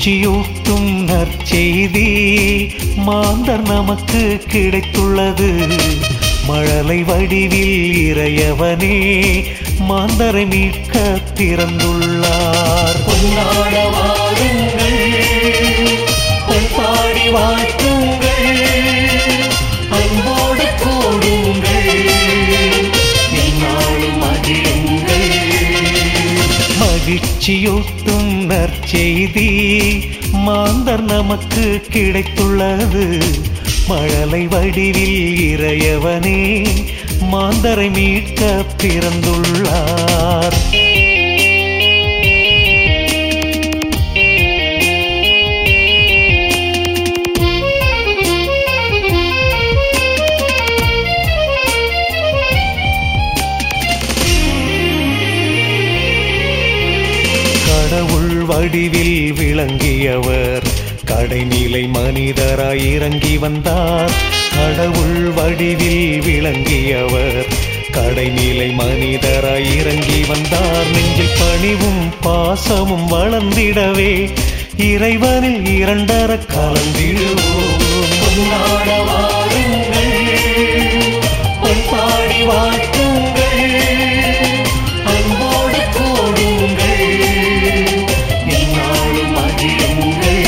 மகிழ்ச்சியூட்டும் நற்செய்தி மாந்தர் நமக்கு கிடைத்துள்ளது மழலை வடிவில் இறையவனே மாந்தரை மீட்க பிறந்துள்ளார் பொன்னாட வாருங்கள் பொன்பாடி வாழ்த்துங்கள் அன்போடு கூடுங்கள் என்னாலும் மகிழுங்கள் மகிழ்ச்சியூட்டும் நற்செய்தி மாந்தர் நமக்கு கிடைத்துள்ளது மழலை வடிவில் இறையவனே மாந்தரை மீட்க பிறந்துள்ளார் கடவுள் வடிவில் விளங்கியவர் கடைநிலை மனிதராய் இறங்கி வந்தார் கடவுள் வடிவில் விளங்கியவர் கடைநிலை மனிதராய் இறங்கி வந்தார் நெஞ்சில் பணிவும் பாசமும் வளர்ந்திடவே இறைவனில் இரண்டர கலந்திடுவோம் பொன்னாட வாருங்கள் பொன்பாடி வாழ்த்துங்கள் அன்போடு கூடுங்கள் என்னாலும் மகிழுங்கள்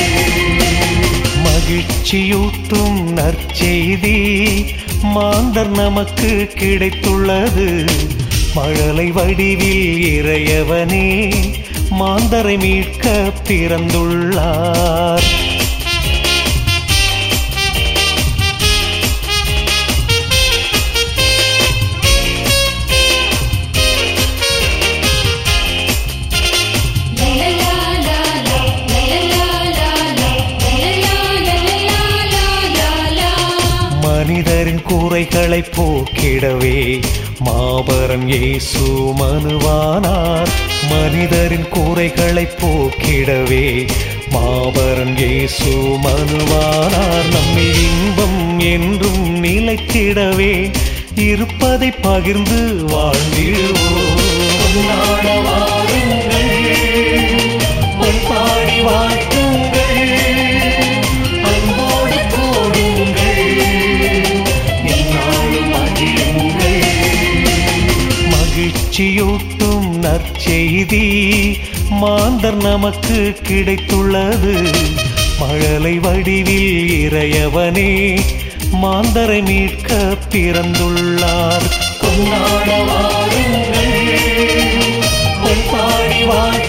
மகிழ்ச்சியூட்டும் நற்செய்தி மாந்தர் நமக்கு கிடைத்துள்ளது மழலை வடிவில் இறையவனே மாந்தரை மீட்க பிறந்துள்ளார் மனிதரின் கூரைகளை போக்கிடவே மாபரம் இயேசு மனுவானார் மனிதரின் கூரைகளை போக்கிடவே மாபரம் இயேசு மனுவானார் நம்மில் இன்பம் என்றும் நிலைத்திடவே இருப்பதை பகிர்ந்து வாழ்ந்திடுவோம் நாட வாருங்கள் பொன்பாடி வாழ்த்துங்கள் அன்போடு கூடுங்கள் என்னாலும் மகிழுங்கள் மகிழ்ச்சியூட்டும் நற்செய்தி மாந்தர் நமக்கு கிடைத்துள்ளது மழலை வடிவில் இறையவனே மாந்தரை மீட்க பிறந்துள்ளார் கொண்டாட வாருங்கள் பொன்பாடி வாழ்த்து